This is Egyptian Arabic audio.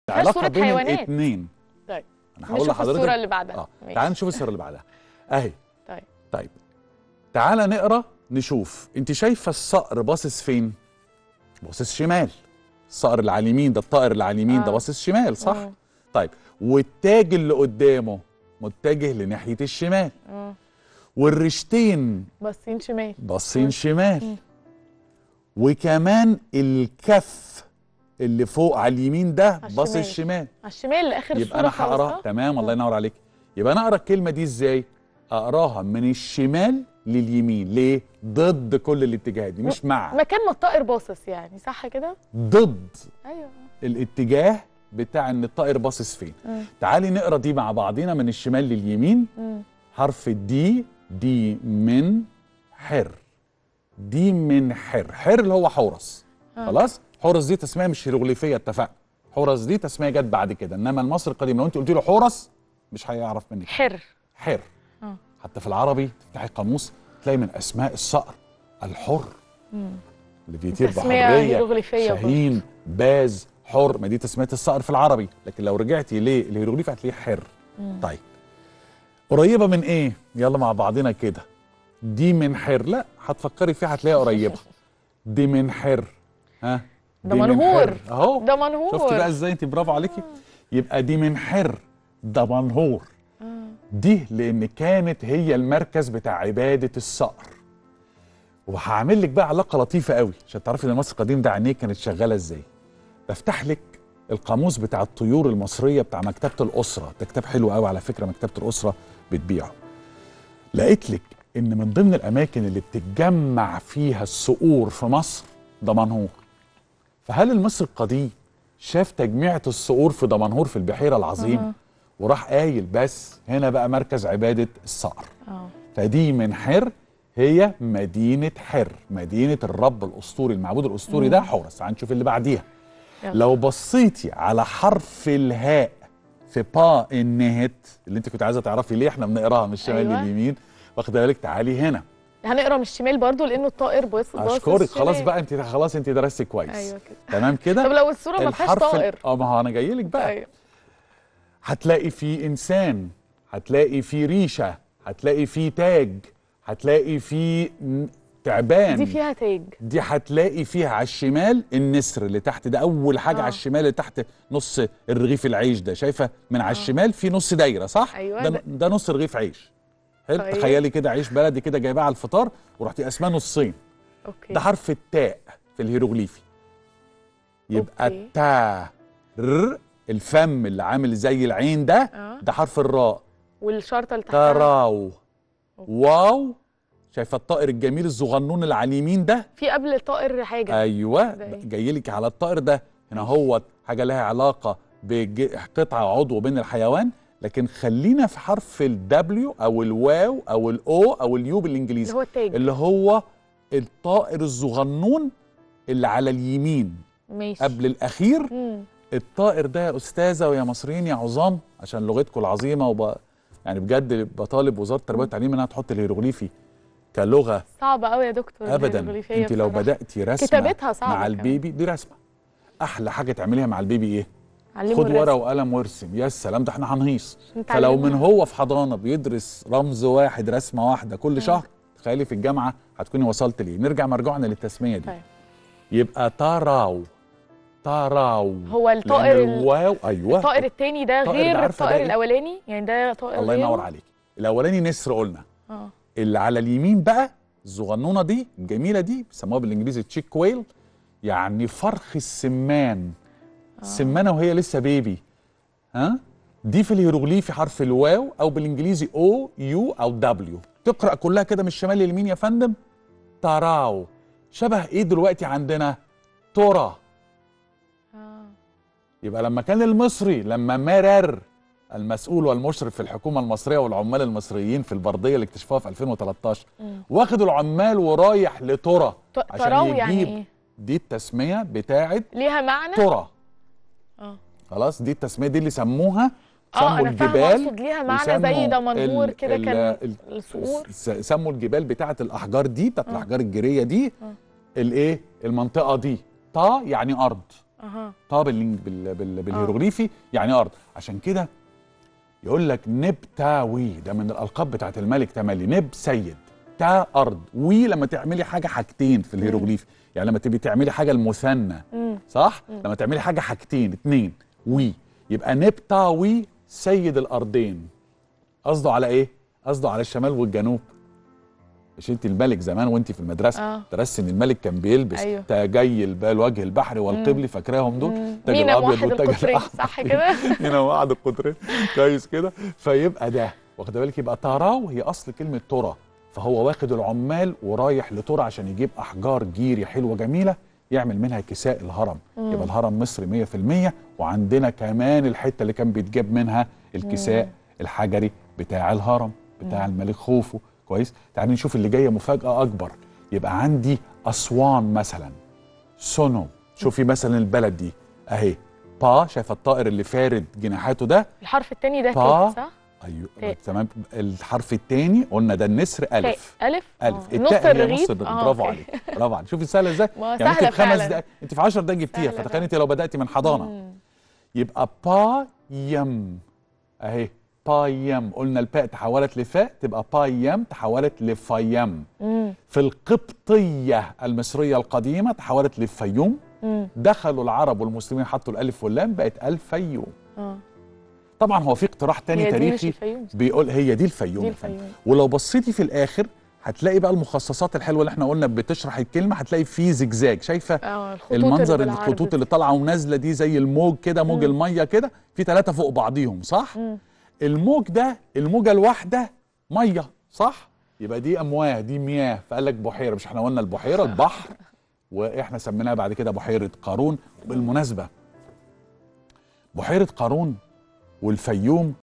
علاقه صورة بين حيوانات. الاثنين طيب انا هقول نشوف لحضرتك الصورة اللي بعدها اه ماشي. تعال نشوف الصوره اللي بعدها اهي طيب طيب تعالى نقرا نشوف انت شايفه الصقر باصص فين باصص شمال الصقر اللي على اليمين ده الطائر اللي على اليمين ده آه. باصص شمال صح مم. طيب والتاج اللي قدامه متجه لناحيه الشمال اه والريشتين باصين شمال باصين مم. شمال وكمان الكف اللي فوق على اليمين ده على باصص الشمال. شمال على الشمال لاخر يبقى الصورة انا خالص، هقرا صح؟ تمام الله ينور عليك يبقى انا اقرا الكلمه دي ازاي اقراها من الشمال لليمين ليه ضد كل الاتجاهات دي مش مع مكان ما الطائر باصص يعني صح كده ضد ايوه الاتجاه بتاع ان الطائر باصص فين مم. تعالي نقرا دي مع بعضينا من الشمال لليمين مم. حرف الدي دي من حر دي من حر حر اللي هو حورس آه. خلاص حورس دي تسميه مش هيروغليفيه اتفقنا حورس دي تسميه جت بعد كده انما المصري القديم لو انت قلت له حورس مش هيعرف منك حر حر آه. حتى في العربي تفتحي قاموس تلاقي من اسماء الصقر الحر اللي بيطير تسمية بحريه هيروغليفية برضه. شاهين باز حر ما دي تسميه الصقر في العربي لكن لو رجعتي للهيروغليف هتلاقيه حر طيب قريبه من ايه يلا مع بعضنا كده دي من حر لا هتفكري فيها هتلاقيها قريبه دي من حر ها ده دي من منهور. حر. اهو ده منهور شفتي بقى ازاي انت برافو عليكي يبقى دي من حر ده منهور دي لان كانت هي المركز بتاع عباده الصقر وهعمل لك بقى علاقه لطيفه قوي عشان تعرفي ان مصر القديم ده عينيه كانت شغاله ازاي بفتح لك القاموس بتاع الطيور المصريه بتاع مكتبه الاسره ده كتاب حلو قوي على فكره مكتبه الاسره بتبيعه لقيت لك ان من ضمن الاماكن اللي بتتجمع فيها الصقور في مصر دمنهور فهل المصري القديم شاف تجميعة الصقور في دمنهور في البحيرة العظيمة وراح قايل بس هنا بقى مركز عبادة الصقر اه فدي من حر هي مدينة حر مدينة الرب الأسطوري المعبود الأسطوري ده حورس تعال نشوف اللي بعديها يلا. لو بصيتي على حرف الهاء في با النهت اللي انت كنت عايزه تعرفي ليه احنا بنقراها من الشمال أيوة. لليمين واخده بالك تعالي هنا هنقرا من الشمال برضو لانه الطائر باص باص اشكرك خلاص الشمال. بقى انت خلاص انت درستي كويس ايوه كده تمام كده طب لو الصوره ما فيهاش الحرف ال- طائر اه ما هو انا جاي لك بقى ايوه هتلاقي فيه انسان هتلاقي فيه ريشه هتلاقي فيه تاج هتلاقي فيه م- تعبان دي فيها تاج دي هتلاقي فيها على الشمال النسر اللي تحت ده اول حاجه آه. على الشمال اللي تحت نص الرغيف العيش ده شايفه من على الشمال في نص دايره صح أيوة ده, ده- ده نص رغيف عيش حلو طيب. تخيلي كده عيش بلدي كده جايباه على الفطار ورحتي قسماه نصين اوكي ده حرف التاء في الهيروغليفي يبقى أوكي. التاء ر الفم اللي عامل زي العين ده آه. ده حرف الراء والشرطه اللي تحتها تراو واو شايفه الطائر الجميل الصغنون اللي على اليمين ده في قبل الطائر حاجه ايوه ده إيه؟ جاي لك على الطائر ده هنا هو حاجه لها علاقه بقطعه عضو بين الحيوان لكن خلينا في حرف الدبليو او الواو او الاو او اليو بالانجليزي اللي هو التاج اللي هو الطائر الصغنون اللي على اليمين ماشي قبل الاخير مم. الطائر ده يا استاذه ويا مصريين يا عظام عشان لغتكم العظيمه وب... يعني بجد بطالب وزاره التربيه والتعليم انها تحط الهيروغليفي كلغه صعبة قوي يا دكتور ابدا الهيروغليفية انت لو بصراحة. بداتي رسمه كتابتها صعبة مع كمان. البيبي دي رسمه احلى حاجه تعمليها مع البيبي ايه علموا خد ورقه الرسم. وقلم وارسم يا سلام ده احنا هنهيص نتعلمها. فلو من هو في حضانه بيدرس رمز واحد رسمه واحده كل شهر تخيلي في الجامعه هتكوني وصلت ليه نرجع مرجوعنا للتسميه دي طيب. يبقى تاراو تاراو هو الطائر لأن ال- الواو ايوه الطائر التاني ده الطائر ده غير عارفة ده الطائر إيه؟ الاولاني يعني ده طائر الله غيره؟ ينور عليك الاولاني نسر قلنا اه اللي على اليمين بقى الصغنونه دي الجميله دي بيسموها بالانجليزي تشيك كويل يعني فرخ السمان السمانه وهي لسه بيبي ها دي في الهيروغليفي حرف الواو او بالانجليزي او يو او دبليو تقرا كلها كده من الشمال لليمين يا فندم تراو شبه ايه دلوقتي عندنا ترى اه يبقى لما كان المصري لما مرر المسؤول والمشرف في الحكومه المصريه والعمال المصريين في البرديه اللي اكتشفوها في 2013 واخد العمال ورايح لترى ت- عشان تراو يجيب يعني ايه دي التسميه بتاعه ليها معنى ترى اه خلاص دي التسميه دي اللي سموها اه سموا انا فاهمه الجبال اقصد ليها معنى وسموا زي دمنهور ال- كده ال- كان ال- الصقور س- سموا الجبال بتاعه الاحجار دي بتاعه الاحجار الجيريه دي الايه المنطقه دي طا يعني ارض اها طا بال... بال... بال... بالهيروغليفي يعني ارض عشان كده يقول لك نبتاوي ده من الالقاب بتاعت الملك تملي نب سيد تا ارض وي لما تعملي حاجه حاجتين في الهيروغليفي يعني لما تبي تعملي حاجه المثنى مم. صح لما تعملي حاجه حاجتين اتنين وي يبقى نبتاوي سيد الارضين قصده على ايه قصده على الشمال والجنوب مش انت الملك زمان وانت في المدرسه آه. درست ان الملك كان بيلبس أيوه. تاجي الب- الوجه البحري والقبلي فاكراهم دول مم. تاج مينا الابيض موحد والتاج القطرين الاحمر صح كده هنا وقعد القطرين كويس كده فيبقى ده واخد بالك يبقى تراو هي اصل كلمه ترى فهو واخد العمال ورايح لترى عشان يجيب احجار جيري حلوه جميله يعمل منها كساء الهرم يبقى الهرم مصري 100% وعندنا كمان الحته اللي كان بيتجاب منها الكساء الحجري بتاع الهرم بتاع الملك خوفو كويس تعالي نشوف اللي جايه مفاجاه اكبر يبقى عندي اسوان مثلا سونو شوفي مثلا البلد دي اهي با شايفه الطائر اللي فارد جناحاته ده الحرف الثاني ده با. ت صح؟ ايوه تاء. تمام الحرف الثاني قلنا ده النسر الف تاء. الف الف آه. التاء نص هي الرغيف نص الرغيف آه، برافو أوكي. عليك برافو عليك شوفي سهله ازاي ما يعني انت سهلة في خمس فعلاً. دقائق انت في 10 دقائق جبتيها سهلة فتخيلي انت لو بداتي من حضانه مم. يبقى با يم اهي با يم قلنا الباء تحولت لفاء تبقى با يم تحولت لفيم مم. في القبطيه المصريه القديمه تحولت لفيوم مم. دخلوا العرب والمسلمين حطوا الالف واللام بقت الفيوم اه طبعا هو في اقتراح تاني هي دي مش تاريخي الفيوم بيقول هي دي الفيوم دي يا فندم. الفيوم ولو بصيتي في الاخر هتلاقي بقى المخصصات الحلوه اللي احنا قلنا بتشرح الكلمه هتلاقي فيه زجزاج شايفه اه الخطوط المنظر اللي بالعرض الخطوط دي. اللي طالعه ونازله دي زي الموج كده موج مم. الميه كده في ثلاثه فوق بعضيهم صح مم. الموج ده الموجه الواحده ميه صح يبقى دي امواه دي مياه فقال لك بحيره مش احنا قلنا البحيره البحر واحنا سميناها بعد كده بحيره قارون بالمناسبه بحيره قارون والفيوم